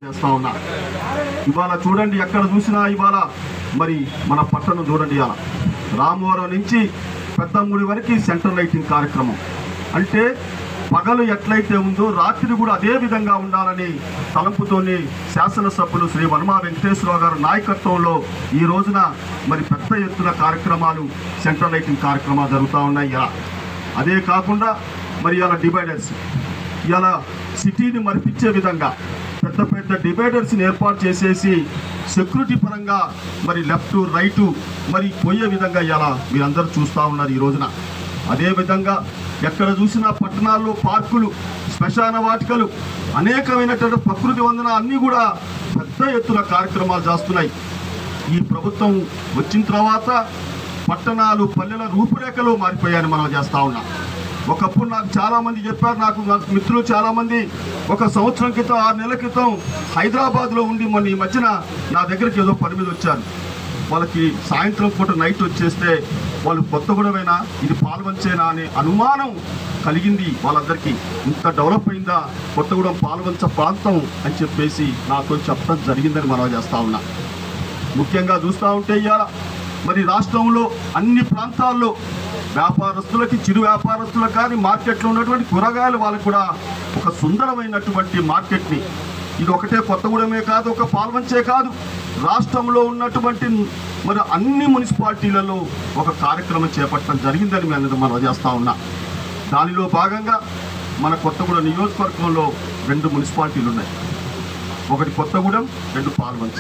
చేస్తా ఉన్నా ఇవాళ చూడండి ఎక్కడ చూసినా ఇవాళ మరి మన పట్టణం చూడండి ఇవాళ రామవరం నుంచి పెద్దమ్ముడి వరకు సెంట్రల్ లైటింగ్ కార్యక్రమం అంటే పగలు ఎట్లయితే ఉందో రాత్రి కూడా అదే విధంగా ఉండాలని తలంపుతోని శాసనసభ్యులు శ్రీ వర్మ వెంకటేశ్వరరావు గారి నాయకత్వంలో ఈ రోజున మరి పెద్ద ఎత్తున కార్యక్రమాలు సెంట్రల్ లైటింగ్ కార్యక్రమాలు జరుగుతూ ఉన్నాయి ఇలా అదే కాకుండా మరి ఇలా డివైడర్స్ ఇలా సిటీని మరిపించే విధంగా పెద్ద పెద్ద డివైడర్స్ని ఏర్పాటు చేసేసి సెక్యూరిటీ పరంగా మరి లెఫ్ట్ రైట్ మరి పోయే విధంగా ఇలా మీరందరూ చూస్తూ ఉన్నారు ఈ రోజున అదేవిధంగా ఎక్కడ చూసినా పట్టణాల్లో పార్కులు శ్మశాన వాటికలు అనేకమైనటువంటి ప్రకృతి వందన అన్నీ కూడా పెద్ద ఎత్తున కార్యక్రమాలు చేస్తున్నాయి ఈ ప్రభుత్వం వచ్చిన తర్వాత పట్టణాలు పల్లెల రూపురేఖలు మారిపోయాయని మనం చేస్తా ఉన్నాం ఒకప్పుడు నాకు చాలా మంది చెప్పారు నాకు నాకు మిత్రులు చాలా మంది ఒక సంవత్సరం క్రితం ఆరు నెలల క్రితం హైదరాబాద్లో ఉండి మొన్న ఈ మధ్యన నా దగ్గరికి ఏదో పని మీద వచ్చారు వాళ్ళకి సాయంత్రం పూట నైట్ వచ్చేస్తే వాళ్ళు కొత్తగూడమేనా ఇది పాల్వంచేనా అనే అనుమానం కలిగింది వాళ్ళందరికీ ఇంత డెవలప్ అయిందా కొత్తగూడెం పాల్వంచ ప్రాంతం అని చెప్పేసి నాతో చెప్పడం జరిగిందని మనం చేస్తా ఉన్నా ముఖ్యంగా చూస్తూ ఉంటే ఇవాళ మరి రాష్ట్రంలో అన్ని ప్రాంతాల్లో వ్యాపారస్తులకి చిరు వ్యాపారస్తులకు కానీ మార్కెట్లో ఉన్నటువంటి కూరగాయలు వాళ్ళకు కూడా ఒక సుందరమైనటువంటి మార్కెట్ని ఇది ఒకటే కొత్తగూడెమే కాదు ఒక పాల్వంచే కాదు రాష్ట్రంలో ఉన్నటువంటి మరి అన్ని మున్సిపాలిటీలలో ఒక కార్యక్రమం చేపట్టడం జరిగిందని మేము మనం చేస్తా ఉన్నా దానిలో భాగంగా మన కొత్తగూడెం నియోజకవర్గంలో రెండు మున్సిపాలిటీలు ఉన్నాయి ఒకటి కొత్తగూడెం రెండు పాల్వంచ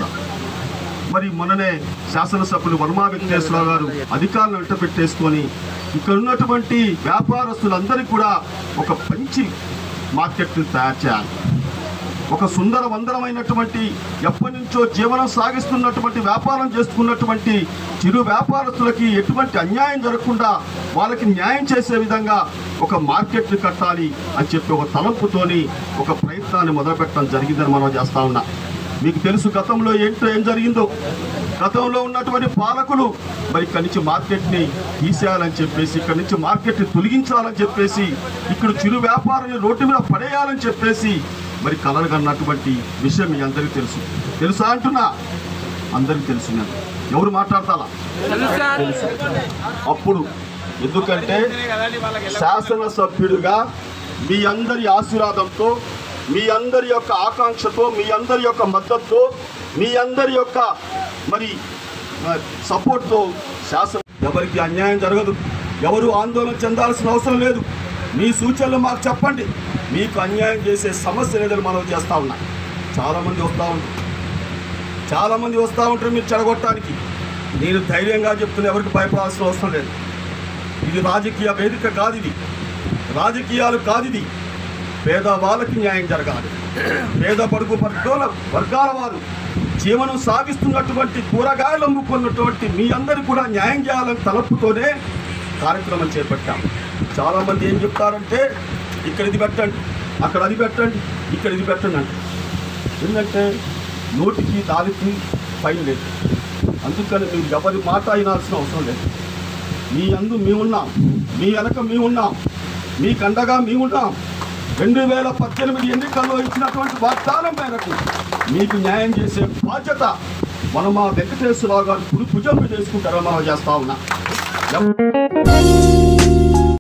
మరి మొన్ననే శాసనసభ్యులు వర్మా వెంకటేశ్వరరావు గారు అధికారులను వెంట పెట్టేసుకొని ఇక్కడ ఉన్నటువంటి వ్యాపారస్తులందరికీ కూడా ఒక మంచి మార్కెట్ని తయారు చేయాలి ఒక సుందర వందరమైనటువంటి ఎప్పటి నుంచో జీవనం సాగిస్తున్నటువంటి వ్యాపారం చేసుకున్నటువంటి చిరు వ్యాపారస్తులకి ఎటువంటి అన్యాయం జరగకుండా వాళ్ళకి న్యాయం చేసే విధంగా ఒక మార్కెట్ని కట్టాలి అని చెప్పి ఒక తలంపుతోని ఒక ప్రయత్నాన్ని మొదలుపెట్టడం జరిగిందని మనం చేస్తా ఉన్నా మీకు తెలుసు గతంలో ఏంటో ఏం జరిగిందో గతంలో ఉన్నటువంటి పాలకులు మరి ఇక్కడి నుంచి మార్కెట్ని తీసేయాలని చెప్పేసి ఇక్కడి నుంచి మార్కెట్ని తొలగించాలని చెప్పేసి ఇక్కడ చిరు వ్యాపారాన్ని రోడ్డు మీద పడేయాలని చెప్పేసి మరి కలలు కన్నటువంటి విషయం మీ అందరికీ తెలుసు తెలుసా అంటున్నా అందరికీ తెలుసు నేను ఎవరు మాట్లాడతారా తెలుసు అప్పుడు ఎందుకంటే శాసనసభ్యుడిగా మీ అందరి ఆశీర్వాదంతో మీ అందరి యొక్క ఆకాంక్షతో మీ అందరి యొక్క మద్దతుతో మీ అందరి యొక్క మరి ఆ, సపోర్ట్తో శాసన ఎవరికి అన్యాయం జరగదు ఎవరు ఆందోళన చెందాల్సిన అవసరం లేదు మీ సూచనలు మాకు చెప్పండి మీకు అన్యాయం చేసే సమస్య లేదని మనం చేస్తా ఉన్నాం చాలామంది వస్తూ ఉంటారు చాలామంది వస్తూ ఉంటారు మీరు చెడగొట్టడానికి నేను ధైర్యంగా చెప్తున్నా ఎవరికి భయపడాల్సిన అవసరం లేదు ఇది రాజకీయ వేదిక కాదు ఇది రాజకీయాలు కాదు ఇది పేదవాళ్ళకి న్యాయం జరగాలి పేద పడుగు వర్గాల వర్గాల వారు జీవనం సాగిస్తున్నటువంటి కూరగాయలు అమ్ముకున్నటువంటి మీ అందరికీ కూడా న్యాయం చేయాలని తలపుతోనే కార్యక్రమం చేపట్టాం చాలామంది ఏం చెప్తారంటే ఇక్కడ ఇది పెట్టండి అక్కడ అది పెట్టండి ఇక్కడ ఇది పెట్టండి అంటే ఎందుకంటే నోటికి దానికి పైన లేదు అందుకని మీరు ఎవరి మాట అయినాల్సిన అవసరం లేదు మీ అందు మేమున్నాం మీ వెనక మేమున్నాం మీ కండగా మేమున్నాం రెండు వేల పద్దెనిమిది ఎన్నికల్లో ఇచ్చినటువంటి వాగ్దానం మేరకు మీకు న్యాయం చేసే బాధ్యత మనం మా వెంకటేశ్వరరావు గారు కుడి భుజం మీద వేసుకుంటారని మనం చేస్తా ఉన్నాం